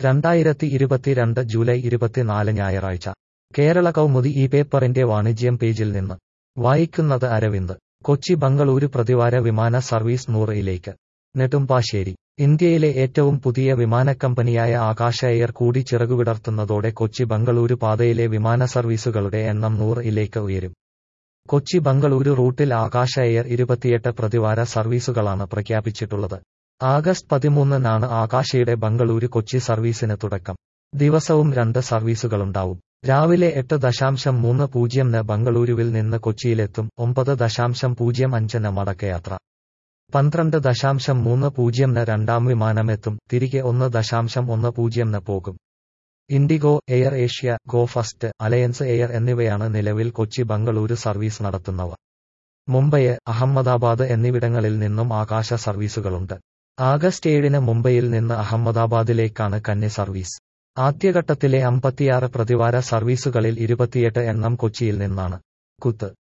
രണ്ടായിരത്തി ഇരുപത്തിരണ്ട് ജൂലൈ ഇരുപത്തിനാല് ഞായറാഴ്ച കേരള കൗമുദി ഈ പേപ്പറിന്റെ വാണിജ്യം പേജിൽ നിന്ന് വായിക്കുന്നത് അരവിന്ദ് കൊച്ചി ബംഗളൂരു പ്രതിവാര വിമാന സർവീസ് നൂറിലേക്ക് നെടുമ്പാശ്ശേരി ഇന്ത്യയിലെ ഏറ്റവും പുതിയ വിമാനക്കമ്പനിയായ ആകാശ എയർ കൂടി ചിറകുവിടർത്തുന്നതോടെ കൊച്ചി ബംഗളൂരു പാതയിലെ വിമാന സർവീസുകളുടെ എണ്ണം നൂറിലേക്ക് ഉയരും കൊച്ചി ബംഗളൂരു റൂട്ടിൽ ആകാശ എയർ ഇരുപത്തിയെട്ട് പ്രതിവാര സർവീസുകളാണ് പ്രഖ്യാപിച്ചിട്ടുള്ളത് ആഗസ്റ്റ് പതിമൂന്നിനാണ് ആകാശയുടെ ബംഗളൂരു കൊച്ചി സർവീസിന് തുടക്കം ദിവസവും രണ്ട് സർവീസുകളുണ്ടാവും രാവിലെ എട്ട് ദശാംശം മൂന്ന് പൂജ്യംന് ബംഗളൂരുവിൽ നിന്ന് കൊച്ചിയിലെത്തും ഒമ്പത് ദശാംശം പൂജ്യം അഞ്ചിന് മടക്കയാത്ര പന്ത്രണ്ട് ദശാംശം മൂന്ന് പൂജ്യംന് രണ്ടാം വിമാനമെത്തും തിരികെ ഒന്ന് ദശാംശം ഒന്ന് പൂജ്യംന് പോകും IndiGo air Asia go first alliance air എന്നിവയാണ് നിലവിൽ കൊച്ചി ബംഗളൂരു സർവീസ് നടത്തുന്നവ മുംബൈ അഹമ്മദാബാദ് എന്നിവിടങ്ങളിൽ നിന്നും ആകാശ സർവീസുകളുണ്ട് ആഗസ്റ്റ് ഏഴിന് മുംബൈയിൽ നിന്ന് അഹമ്മദാബാദിലേക്കാണ് കന്നി സർവീസ് ആദ്യഘട്ടത്തിലെ അമ്പത്തിയാറ് പ്രതിവാര സർവീസുകളിൽ ഇരുപത്തിയെട്ട് എണ്ണം കൊച്ചിയിൽ നിന്നാണ് കുത്ത്